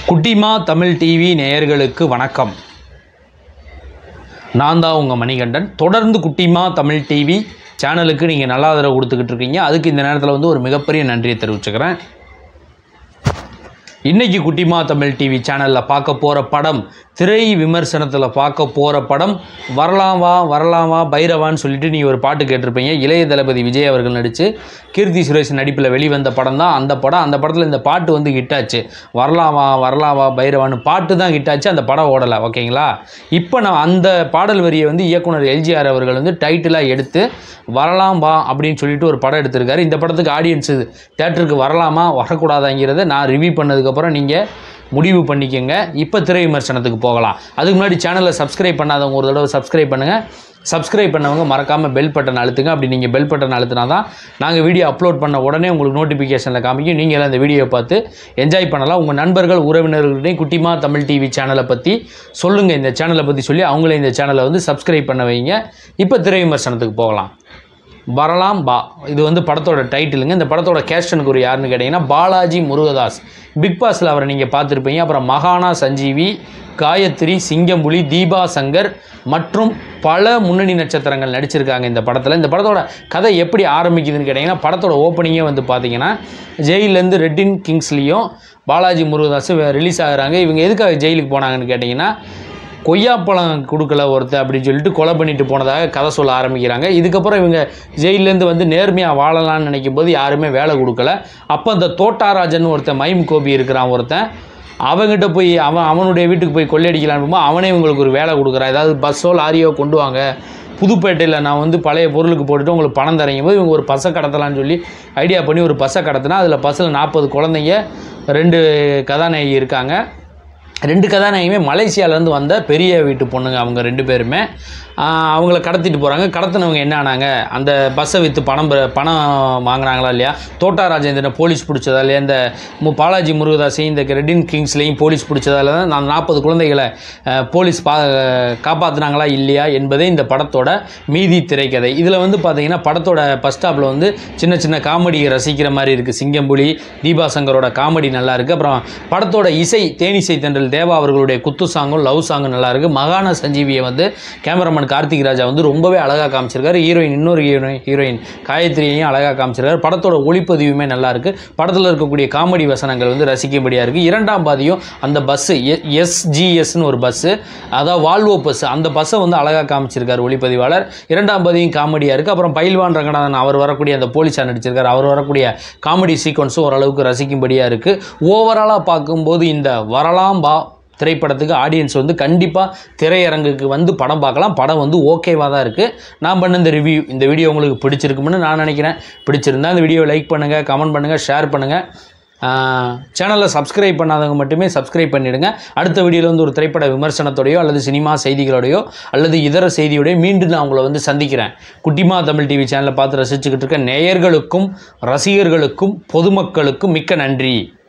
குட்டிமா தமிழ் டிவி நேயர்களுக்கு வணக்கம் நான் தான் உங்கள் மணிகண்டன் தொடர்ந்து குட்டிமா தமிழ் டிவி சேனலுக்கு நீங்கள் நல்ல ஆதரவு கொடுத்துக்கிட்டு இருக்கீங்க அதுக்கு இந்த நேரத்தில் வந்து ஒரு மிகப்பெரிய நன்றியை தெரிவிச்சுக்கிறேன் இன்னைக்கு குட்டிமா தமிழ் டிவி சேனலில் பார்க்க போகிற படம் திரை விமர்சனத்தில் பார்க்க போகிற படம் வரலாம் வா வரலாம் வா பைரவான்னு சொல்லிட்டு நீங்கள் ஒரு பாட்டு கேட்டிருப்பீங்க இளைய தளபதி விஜய் அவர்கள் நடித்து கீர்த்தி சுரேஷ் நடிப்பில் வெளிவந்த படம் தான் அந்த படம் அந்த படத்தில் இந்த பாட்டு வந்து ஹிட் ஆச்சு வரலாம் வா வரலாம் வா பைரவான்னு பாட்டு தான் ஹிட் ஆச்சு அந்த படம் ஓடலை ஓகேங்களா இப்போ நான் அந்த பாடல் வரியை வந்து இயக்குனர் எல்ஜிஆர் அவர்கள் வந்து டைட்டிலாக எடுத்து வரலாம் வா அப்படின்னு சொல்லிட்டு ஒரு படம் எடுத்திருக்காரு இந்த படத்துக்கு ஆடியன்ஸு தேட்டருக்கு வரலாமா வரக்கூடாதாங்கிறத நான் ரிவ்யூ பண்ணதுக்கப்புறம் நீங்கள் முடிவு பண்ணிக்கோங்க இப்போ திரை விமர்சனத்துக்கு போகலாம் அதுக்கு முன்னாடி சேனலை சப்ஸ்கிரைப் பண்ணாதவங்க ஒரு தடவை சப்ஸ்கிரைப் பண்ணுங்கள் சப்ஸ்கிரைப் பண்ணவங்க மறக்காமல் பெல் பட்டன் அழுத்துங்க அப்படி நீங்கள் பெல் பட்டன் அழுத்தினா தான் நாங்கள் வீடியோ அப்லோட் பண்ண உடனே உங்களுக்கு நோட்டிஃபிகேஷனில் காமிக்கும் நீங்கள் எல்லாம் இந்த வீடியோ பார்த்து என்ஜாய் பண்ணலாம் உங்கள் நண்பர்கள் உறவினர்கள்டையும் குட்டிமா தமிழ் டிவி சேனலை பற்றி சொல்லுங்கள் இந்த சேனலை பற்றி சொல்லி அவங்களே இந்த சேனலை வந்து சப்ஸ்கிரைப் பண்ண வைங்க இப்போ திரை விமர்சனத்துக்கு போகலாம் வரலாம் பா இது வந்து படத்தோட டைட்டிலுங்க இந்த படத்தோட கேஸ்டனுக்கு ஒரு யாருன்னு கேட்டிங்கன்னா பாலாஜி முருகதாஸ் பிக் பாஸில் அவரை நீங்கள் பார்த்துருப்பீங்க அப்புறம் மகானா சஞ்சீவி காயத்ரி சிங்கம்புலி தீபா சங்கர் மற்றும் பல முன்னணி நட்சத்திரங்கள் நடிச்சிருக்காங்க இந்த படத்தில் இந்த படத்தோட கதை எப்படி ஆரம்பிக்குதுன்னு கேட்டிங்கன்னா படத்தோட ஓப்பனிங்கே வந்து பார்த்தீங்கன்னா ஜெயிலேருந்து ரெட்டின் கிங்ஸ்லேயும் பாலாஜி முருகதாஸ் ரிலீஸ் ஆகுறாங்க இவங்க எதுக்காக ஜெயிலுக்கு போனாங்கன்னு கேட்டிங்கன்னா கொய்யாப்பழம் கொடுக்கல ஒருத்தர் அப்படின்னு சொல்லிட்டு கொலை பண்ணிட்டு போனதாக கதை சொல்ல ஆரம்பிக்கிறாங்க இதுக்கப்புறம் இவங்க ஜெயிலேருந்து வந்து நேர்மையாக வாழலாம்னு நினைக்கும் போது யாருமே வேலை கொடுக்கல அப்போ அந்த தோட்டாராஜன் ஒருத்தன் மைம் கோபி இருக்கிறான் ஒருத்தன் அவங்ககிட்ட போய் அவன் அவனுடைய வீட்டுக்கு போய் கொள்ளையடிக்கலான்னு போகும்போது அவனே இவங்களுக்கு ஒரு வேலை கொடுக்குறான் ஏதாவது பஸ்ஸோ லாரியோ கொண்டு வாங்க புதுப்பேட்டையில் நான் வந்து பழைய பொருளுக்கு போட்டுட்டு உங்களுக்கு பணம் தரங்கும் போது இவங்க ஒரு பஸ்ஸை கடத்தலாம்னு சொல்லி ஐடியா பண்ணி ஒரு பஸ்ஸை கடத்தினா அதில் பஸ்ஸில் நாற்பது குழந்தைங்க ரெண்டு கதாநாயகி இருக்காங்க ரெண்டு கதாநாயகியுமே மலேசியாவிலேருந்து வந்த பெரிய வீட்டு பொண்ணுங்க அவங்க ரெண்டு பேருமே ஆஹ் அவங்கள கடத்திட்டு போகிறாங்க கடத்தினவங்க என்ன ஆனாங்க அந்த பஸ்ஸை விற்று பணம் பெற- பணம் வாங்கினாங்களா இல்லையா தோட்டா ராஜேந்திரனை போலீஸ் பிடிச்சதா இல்லையா இந்த மு- பாலாஜி முருகதாஸையும் இந்த ரெட்டின் கிங்ஸ்லையும் போலீஸ் பிடிச்சதால தான் நான் நாற்பது குழந்தைகளை ஆஹ், போலீஸ் பா காப்பாற்றினாங்களா இல்லையா என்பதே இந்த படத்தோட மீதி திரைக்கதை இதில் வந்து பார்த்தீங்கன்னா படத்தோட ஃபஸ்ட் ஸ்டாப்பில் வந்து சின்ன சின்ன காமெடி ரசிக்கிற மாதிரி இருக்குது சிங்கம்புலி தீபா சங்கரோட காமெடி நல்லா இருக்குது அப்புறம் படத்தோட இசை தேனிசை தென்றல் தேவா அவர்களுடைய குத்து சாங்கும் லவ் சாங்கும் நல்லா இருக்குது மகான சஞ்சீவியை வந்து கேமராமேன் கார்த்திக் ராஜா வந்து ரொம்பவே அழகாக காமிச்சிருக்காரு ஹீரோயின் இன்னொரு ஹீரோயின் ஹீரோயின் காயத்ரியையும் அழகாக காமிச்சிருக்காரு படத்தோட ஒளிப்பதிவுமே நல்லா இருக்குது படத்தில் இருக்கக்கூடிய காமெடி வசனங்கள் வந்து ரசிக்கும்படியாக இருக்குது இரண்டாம் பாதியும் அந்த பஸ்ஸு எஸ்ஜிஎஸ்னு ஒரு பஸ்ஸு அதாவது வால்வோ பஸ் அந்த பஸ்ஸை வந்து அழகாக காமிச்சிருக்காரு ஒளிப்பதிவாளர் இரண்டாம் பாதியும் காமெடியாக இருக்குது அப்புறம் பயில்வான் ரங்கநாதன் அவர் வரக்கூடிய அந்த போலீஸாக நடிச்சிருக்காரு அவர் வரக்கூடிய காமெடி சீக்வன்ஸும் ஓரளவுக்கு ரசிக்கும்படியாக இருக்குது ஓவராலாக பார்க்கும்போது இந்த வரலாம் பா திரைப்படத்துக்கு ஆடியன்ஸ் வந்து கண்டிப்பாக திரையரங்குக்கு வந்து படம் பார்க்கலாம் படம் வந்து ஓகேவாக தான் இருக்குது நான் பண்ண இந்த ரிவ்யூ இந்த வீடியோ உங்களுக்கு பிடிச்சிருக்கும்னு நான் நினைக்கிறேன் பிடிச்சிருந்தா இந்த வீடியோ லைக் பண்ணுங்கள் கமெண்ட் பண்ணுங்கள் ஷேர் பண்ணுங்கள் சேனலை சப்ஸ்கிரைப் பண்ணாதவங்க மட்டுமே சப்ஸ்கிரைப் பண்ணிடுங்க அடுத்த வீடியோவில் வந்து ஒரு திரைப்பட விமர்சனத்தோடையோ அல்லது சினிமா செய்திகளோடையோ அல்லது இதர செய்தியோடையோ மீண்டும் நான் உங்களை வந்து சந்திக்கிறேன் குட்டிமா தமிழ் டிவி சேனலை பார்த்து ரசிச்சுக்கிட்டு இருக்க நேயர்களுக்கும் ரசிகர்களுக்கும் பொதுமக்களுக்கும் மிக்க நன்றி